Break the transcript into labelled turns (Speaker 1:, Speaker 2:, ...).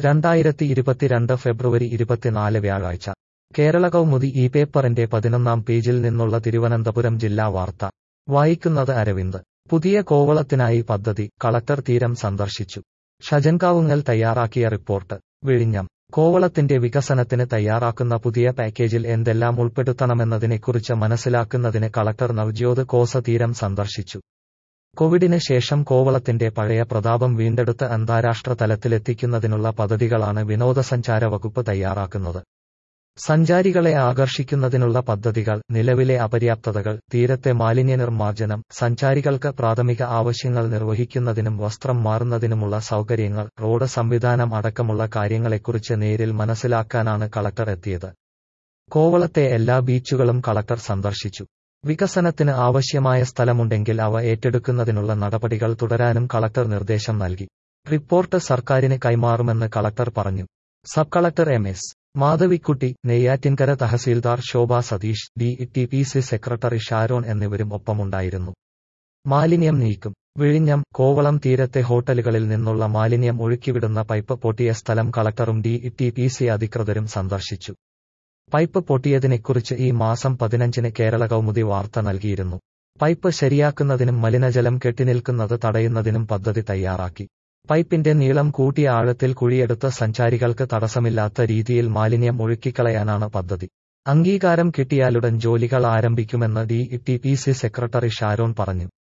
Speaker 1: രണ്ടായിരത്തി ഇരുപത്തിരണ്ട് ഫെബ്രുവരി ഇരുപത്തിനാല് വ്യാഴാഴ്ച കേരള കൗമുദി ഈ പേപ്പറിന്റെ പതിനൊന്നാം പേജിൽ നിന്നുള്ള തിരുവനന്തപുരം ജില്ലാ വാർത്ത വായിക്കുന്നത് അരവിന്ദ് പുതിയ കോവളത്തിനായി പദ്ധതി കളക്ടർ തീരം സന്ദർശിച്ചു ഷജൻകാവുങ്ങൽ തയ്യാറാക്കിയ റിപ്പോർട്ട് വിഴിഞ്ഞം കോവളത്തിന്റെ വികസനത്തിന് തയ്യാറാക്കുന്ന പുതിയ പാക്കേജിൽ എന്തെല്ലാം ഉൾപ്പെടുത്തണമെന്നതിനെക്കുറിച്ച് മനസ്സിലാക്കുന്നതിന് കളക്ടർ നവ്ജ്യോത് കോസ തീരം സന്ദർശിച്ചു കോവിഡിന് ശേഷം കോവളത്തിന്റെ പഴയ പ്രതാപം വീണ്ടെടുത്ത് അന്താരാഷ്ട്ര തലത്തിലെത്തിക്കുന്നതിനുള്ള പദ്ധതികളാണ് വിനോദസഞ്ചാര വകുപ്പ് തയ്യാറാക്കുന്നത് സഞ്ചാരികളെ ആകർഷിക്കുന്നതിനുള്ള പദ്ധതികൾ നിലവിലെ അപര്യാപ്തതകൾ തീരത്തെ മാലിന്യ നിർമ്മാർജ്ജനം സഞ്ചാരികൾക്ക് പ്രാഥമിക ആവശ്യങ്ങൾ നിർവഹിക്കുന്നതിനും വസ്ത്രം മാറുന്നതിനുമുള്ള സൗകര്യങ്ങൾ റോഡ് സംവിധാനം അടക്കമുള്ള കാര്യങ്ങളെക്കുറിച്ച് നേരിൽ മനസ്സിലാക്കാനാണ് കളക്ടർ എത്തിയത് കോവളത്തെ എല്ലാ ബീച്ചുകളും കളക്ടർ സന്ദർശിച്ചു വികസനത്തിന് ആവശ്യമായ സ്ഥലമുണ്ടെങ്കിൽ അവ ഏറ്റെടുക്കുന്നതിനുള്ള നടപടികൾ തുടരാനും കളക്ടർ നിർദ്ദേശം നൽകി റിപ്പോർട്ട് സർക്കാരിന് കൈമാറുമെന്ന് കളക്ടർ പറഞ്ഞു sub collector M S Madhavikutty Neyyattinkara tahsildar Shobha Satheesh D T P C secretary Sharon എന്നിവരും ഒപ്പമുണ്ടായിരുന്നു മാലിന്യം നീക്കും വിഴിഞ്ഞം കോവളം തീരത്തെ ഹോട്ടലുകളിൽ നിന്നുള്ള മാലിന്യം ഒഴുക്കിവിടുന്ന പൈപ്പ് പൊട്ടിയ സ്ഥലം കളക്ടറും ഡി ടി പി സി അധികൃതരും സന്ദർശിച്ചു പൈപ്പ് പൊട്ടിയതിനെക്കുറിച്ച് ഈ മാസം പതിനഞ്ചിന് കേരള കൗമുദി വാർത്ത നൽകിയിരുന്നു പൈപ്പ് ശരിയാക്കുന്നതിനും മലിനജലം കെട്ടിനിൽക്കുന്നത് തടയുന്നതിനും പദ്ധതി തയ്യാറാക്കി പൈപ്പിന്റെ നീളം കൂട്ടിയ ആഴത്തിൽ കുഴിയെടുത്ത് സഞ്ചാരികൾക്ക് തടസ്സമില്ലാത്ത രീതിയിൽ മാലിന്യം ഒഴുക്കിക്കളയാനാണ് പദ്ധതി അംഗീകാരം കിട്ടിയാലുടൻ ജോലികൾ ആരംഭിക്കുമെന്ന് D T P C secretary Sharon പറഞ്ഞു